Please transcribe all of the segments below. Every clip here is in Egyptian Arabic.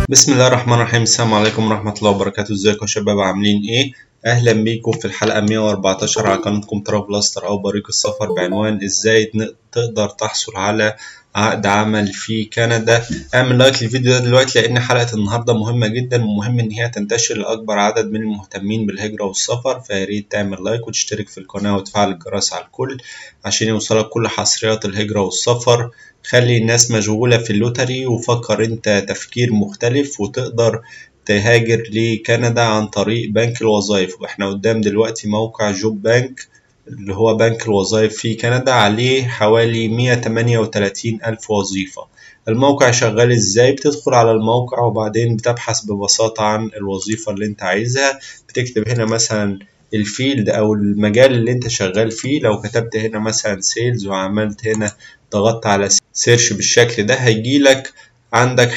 بسم الله الرحمن الرحيم السلام عليكم ورحمة الله وبركاته ازيكم يا شباب عاملين ايه اهلا بيكم في الحلقة 114 على قناتكم ترافلاستر او بريق السفر بعنوان ازاي تقدر تحصل على عقد عمل في كندا اعمل لايك للفيديو ده دلوقتي لان حلقة النهاردة مهمة جدا ومهم ان هي تنتشر لاكبر عدد من المهتمين بالهجرة والسفر فياريت تعمل لايك وتشترك في القناة وتفعل الجرس على الكل عشان يوصلك كل حصريات الهجرة والسفر خلي الناس مشغولة في اللوتري وفكر انت تفكير مختلف وتقدر تهاجر لكندا عن طريق بنك الوظائف واحنا قدام دلوقتي موقع جوب بانك اللي هو بنك الوظائف في كندا عليه حوالي 138 ألف وظيفة الموقع شغال ازاي بتدخل على الموقع وبعدين بتبحث ببساطة عن الوظيفة اللي انت عايزها بتكتب هنا مثلا الفيلد او المجال اللي انت شغال فيه لو كتبت هنا مثلا سيلز وعملت هنا ضغطت على سيرش بالشكل ده هيجيلك عندك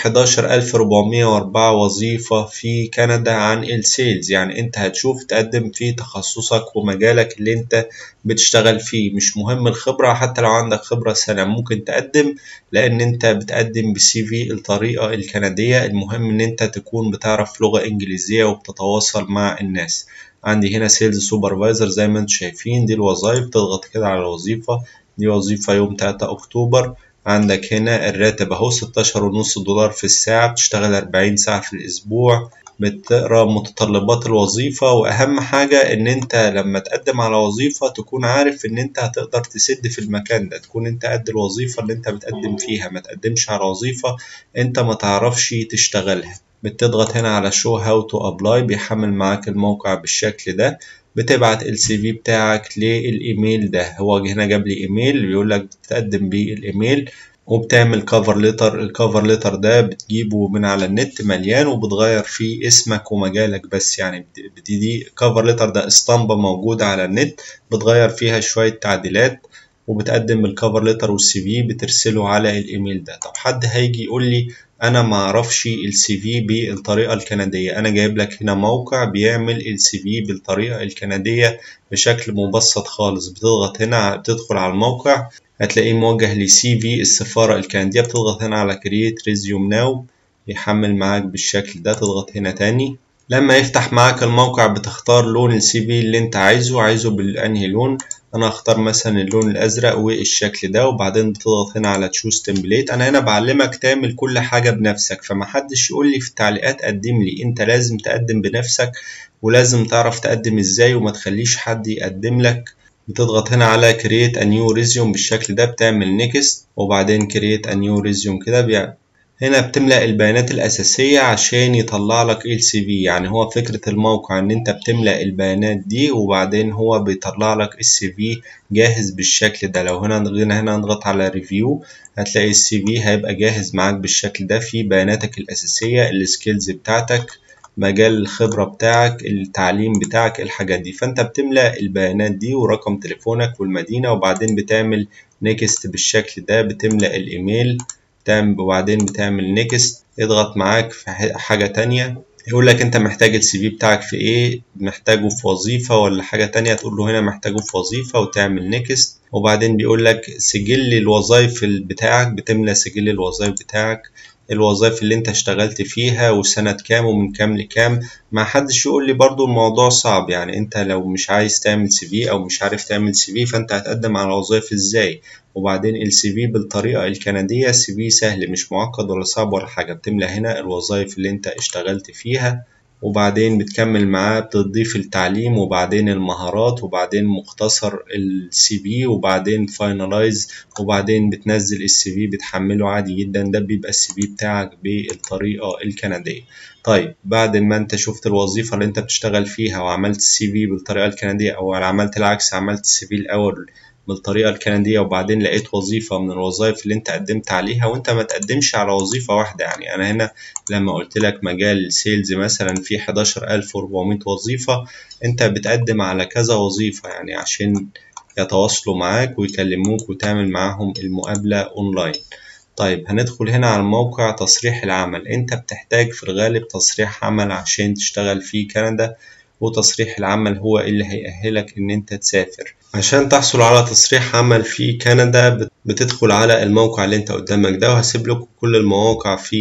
11404 وظيفة في كندا عن السيلز يعني انت هتشوف تقدم في تخصصك ومجالك اللي انت بتشتغل فيه مش مهم الخبرة حتى لو عندك خبرة سنة ممكن تقدم لان انت بتقدم بسي في الطريقة الكندية المهم ان انت تكون بتعرف لغة انجليزية وبتتواصل مع الناس عندي هنا سيلز سوبرفايزر زي ما انتم شايفين دي الوظائف تضغط كده على الوظيفة دي وظيفة يوم 3 أكتوبر عندك هنا الراتب أهو ستاشر ونص دولار في الساعة بتشتغل أربعين ساعة في الأسبوع بتقرا متطلبات الوظيفة وأهم حاجة إن أنت لما تقدم على وظيفة تكون عارف إن أنت هتقدر تسد في المكان ده تكون أنت قد الوظيفة اللي أنت بتقدم فيها ما تقدمش على وظيفة أنت ما تعرفش تشتغلها بتضغط هنا على شو هاو تو ابلاي بيحمل معاك الموقع بالشكل ده بتبعت السي في بتاعك للايميل ده هو هنا جاب لي ايميل بيقول لك بتقدم بيه الايميل وبتعمل كفر ليتر الكفر ليتر ده بتجيبه من على النت مليان وبتغير فيه اسمك ومجالك بس يعني بتدي كفر ليتر ده اسطمبة موجودة على النت بتغير فيها شوية تعديلات وبتقدم الكفر ليتر والسي في بترسله على الايميل ده طب حد هيجي يقول لي انا ما اعرفش السي في بالطريقه الكنديه انا جايب لك هنا موقع بيعمل السي في بالطريقه الكنديه بشكل مبسط خالص بتضغط هنا بتدخل على الموقع هتلاقيه موجه لسي في السفاره الكنديه بتضغط هنا على كرييت ريزيوم ناو يحمل معاك بالشكل ده تضغط هنا تاني لما يفتح معاك الموقع بتختار لون السي في اللي انت عايزه عايزه بالانهي لون انا هختار مثلا اللون الازرق والشكل ده وبعدين بتضغط هنا على تشوز تمبليت انا هنا بعلمك تعمل كل حاجه بنفسك فمحدش يقول لي في التعليقات قدم لي انت لازم تقدم بنفسك ولازم تعرف تقدم ازاي وما تخليش حد يقدم لك بتضغط هنا على create a new resume بالشكل ده بتعمل next وبعدين create a new resume كده بيعمل هنا بتملأ البيانات الأساسية عشان يطلع لك ال سي في يعني هو فكرة الموقع إن أنت بتملأ البيانات دي وبعدين هو بيطلع لك السي في جاهز بالشكل ده لو هنا هنا هنا نضغط على ريفيو هتلاقي السي في هيبقى جاهز معاك بالشكل ده في بياناتك الأساسية السكيلز بتاعتك مجال الخبرة بتاعك التعليم بتاعك الحاجات دي فأنت بتملأ البيانات دي ورقم تليفونك والمدينة وبعدين بتعمل نيكست بالشكل ده بتملأ الإيميل تعمل وبعدين بتعمل نيكست يضغط معاك في حاجة تانية يقول لك انت محتاج السي في بتاعك في ايه محتاجه في وظيفة ولا حاجة تانية تقول له هنا محتاجه في وظيفة وتعمل نيكست وبعدين بيقول لك سجل الوظائف بتاعك بتملى سجل الوظائف بتاعك الوظائف اللي انت اشتغلت فيها وسنة كام ومن كام لكام ما حدش يقول لي برضو الموضوع صعب يعني انت لو مش عايز تعمل سي في او مش عارف تعمل سي في فانت هتقدم على وظائف ازاي وبعدين السي في بالطريقة الكندية السي في سهل مش معقد ولا صعب ولا حاجة بتملى هنا الوظائف اللي انت اشتغلت فيها وبعدين بتكمل معاه بتضيف التعليم وبعدين المهارات وبعدين مختصر السي في وبعدين فاينلايز وبعدين بتنزل السي في بتحمله عادي جدا ده بيبقى السي في بتاعك بالطريقة الكندية طيب بعد ما انت شفت الوظيفة اللي انت بتشتغل فيها وعملت السي في بالطريقة الكندية او عملت العكس عملت السي في الاول بالطريقة الكندية وبعدين لقيت وظيفة من الوظائف اللي انت قدمت عليها وانت ما تقدمش على وظيفة واحدة يعني انا هنا لما قلت لك مجال سيلز مثلا في 11400 وظيفة انت بتقدم على كذا وظيفة يعني عشان يتواصلوا معاك ويكلموك وتعمل معاهم المقابلة اونلاين طيب هندخل هنا على موقع تصريح العمل انت بتحتاج في الغالب تصريح عمل عشان تشتغل في كندا وتصريح العمل هو اللي هيأهلك ان انت تسافر عشان تحصل على تصريح عمل في كندا بتدخل على الموقع اللي انت قدامك ده وهسيب لكم كل المواقع في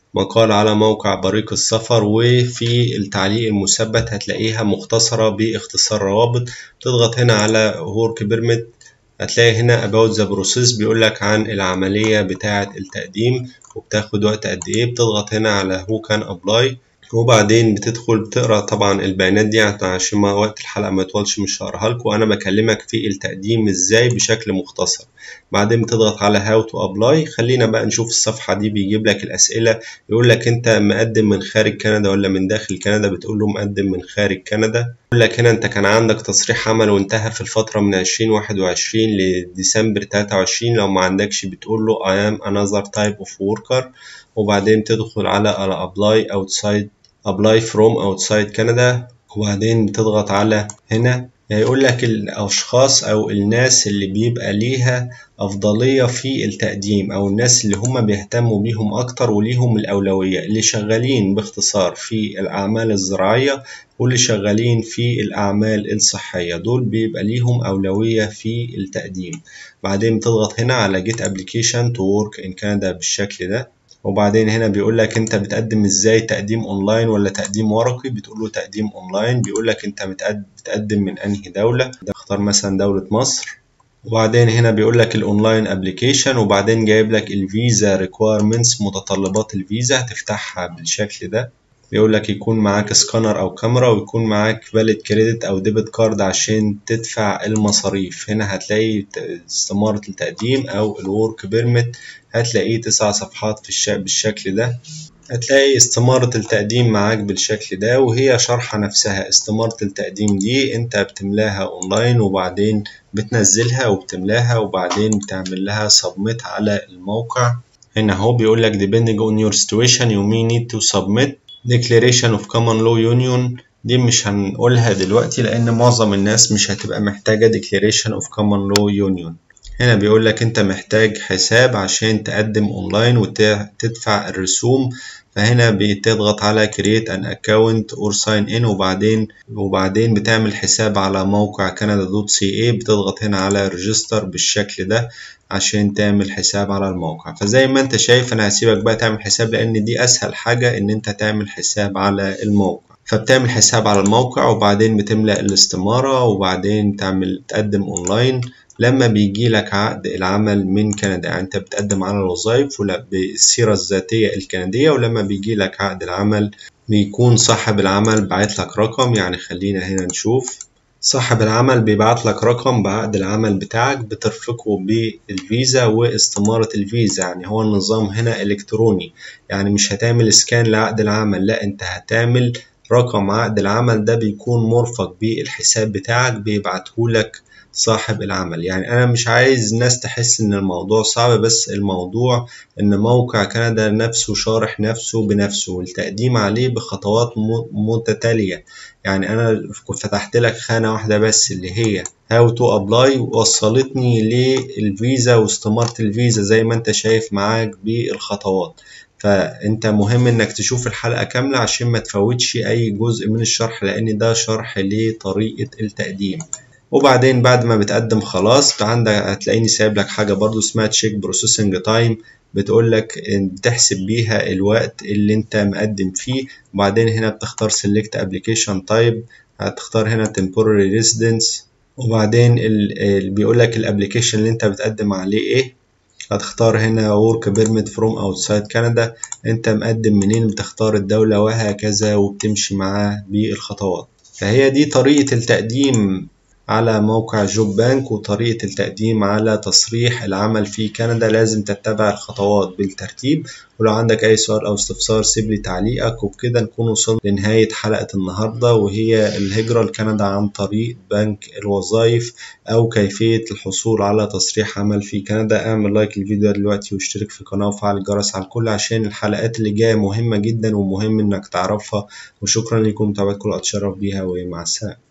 مقال على موقع بريق السفر وفي التعليق المثبت هتلاقيها مختصرة باختصار روابط تضغط هنا على work permit هتلاقي هنا about the process بيقولك عن العملية بتاعة التقديم وبتاخد وقت قد ايه بتضغط هنا على who can apply وبعدين بتدخل بتقرا طبعا البيانات دي عشان ما وقت الحلقه ما يطولش مش هقراها لكم وانا بكلمك في التقديم ازاي بشكل مختصر بعدين بتضغط على هاو تو ابلاي خلينا بقى نشوف الصفحه دي بيجيب لك الاسئله يقول لك انت مقدم من خارج كندا ولا من داخل كندا بتقول له مقدم من خارج كندا يقول لك هنا انت كان عندك تصريح عمل وانتهى في الفتره من 2021 لديسمبر 23 لو ما عندكش بتقول له I am another type of worker وبعدين تدخل على على apply outside apply from outside Canada وبعدين بتضغط على هنا هيقول لك الأشخاص أو الناس اللي بيبقى ليها أفضلية في التقديم أو الناس اللي هم بيهتموا بيهم أكتر وليهم الأولوية اللي شغالين باختصار في الأعمال الزراعية واللي شغالين في الأعمال الصحية دول بيبقى ليهم أولوية في التقديم بعدين بتضغط هنا على get application to work in Canada بالشكل ده وبعدين هنا بيقول لك انت بتقدم ازاي تقديم اونلاين ولا تقديم ورقي بتقول له تقديم اونلاين بيقول لك انت بتقدم من انهي دوله اختار مثلا دوله مصر وبعدين هنا بيقول لك الاونلاين ابلكيشن وبعدين جايب لك الفيزا ريكويرمنتس متطلبات الفيزا هتفتحها بالشكل ده بيقول لك يكون معاك سكانر او كاميرا ويكون معاك فاليد كريدت او ديبت كارد عشان تدفع المصاريف هنا هتلاقي استمارة التقديم او الورك بيرمت هتلاقيه تسع صفحات في الش... بالشكل ده هتلاقي استمارة التقديم معاك بالشكل ده وهي شرحة نفسها استمارة التقديم دي انت بتملاها اونلاين وبعدين بتنزلها وبتملاها وبعدين بتعمل لها سبميت على الموقع هنا هو بيقول لك depending on your situation you may need to submit declaration of common law union دي مش هنقولها دلوقتي لان معظم الناس مش هتبقى محتاجة declaration of common law union هنا بيقول لك انت محتاج حساب عشان تقدم اونلاين وتدفع الرسوم فهنا بتضغط على create an account or sign in وبعدين وبعدين بتعمل حساب على موقع canada.ca بتضغط هنا على register بالشكل ده عشان تعمل حساب على الموقع فزي ما انت شايف انا هسيبك بقى تعمل حساب لان دي اسهل حاجة ان انت تعمل حساب على الموقع فبتعمل حساب على الموقع وبعدين بتملأ الاستمارة وبعدين تعمل تقدم اونلاين لما بيجي لك عقد العمل من كندا يعني انت بتقدم على الوظائف ولا بالسيرة الذاتية الكندية ولما بيجي لك عقد العمل بيكون صاحب العمل بعت لك رقم يعني خلينا هنا نشوف صاحب العمل بيبعت لك رقم بعقد العمل بتاعك بترفقه بالفيزا واستمارة الفيزا يعني هو النظام هنا إلكتروني يعني مش هتعمل سكان لعقد العمل لا انت هتعمل رقم عقد العمل ده بيكون مرفق بالحساب بتاعك بيبعتهولك صاحب العمل يعني أنا مش عايز الناس تحس إن الموضوع صعب بس الموضوع إن موقع كندا نفسه شارح نفسه بنفسه والتقديم عليه بخطوات متتالية يعني أنا فتحت لك خانة واحدة بس اللي هي هاو تو ابلاي وصلتني للفيزا واستمارة الفيزا زي ما انت شايف معاك بالخطوات فانت مهم انك تشوف الحلقة كاملة عشان ما تفوتش اي جزء من الشرح لان ده شرح لطريقة التقديم وبعدين بعد ما بتقدم خلاص عندك هتلاقيني سايب لك حاجة برضو اسمها تشيك بروسيسنج تايم بتقول لك بتحسب بيها الوقت اللي انت مقدم فيه وبعدين هنا بتختار select application type هتختار هنا temporary residence وبعدين اللي بيقول لك الابلكيشن اللي انت بتقدم عليه ايه هتختار هنا work permit from outside Canada انت مقدم منين بتختار الدولة وهكذا وبتمشي معاه بالخطوات فهي دي طريقة التقديم على موقع جوب بانك وطريقة التقديم على تصريح العمل في كندا لازم تتبع الخطوات بالترتيب ولو عندك أي سؤال أو استفسار سيب لي تعليقك وبكده نكون وصلنا لنهاية حلقة النهاردة وهي الهجرة لكندا عن طريق بنك الوظائف أو كيفية الحصول على تصريح عمل في كندا اعمل لايك للفيديو دلوقتي واشترك في القناة وفعل الجرس على الكل عشان الحلقات اللي جاية مهمة جدا ومهم إنك تعرفها وشكرا لكم متابعتكم أتشرف بيها ومع السلامة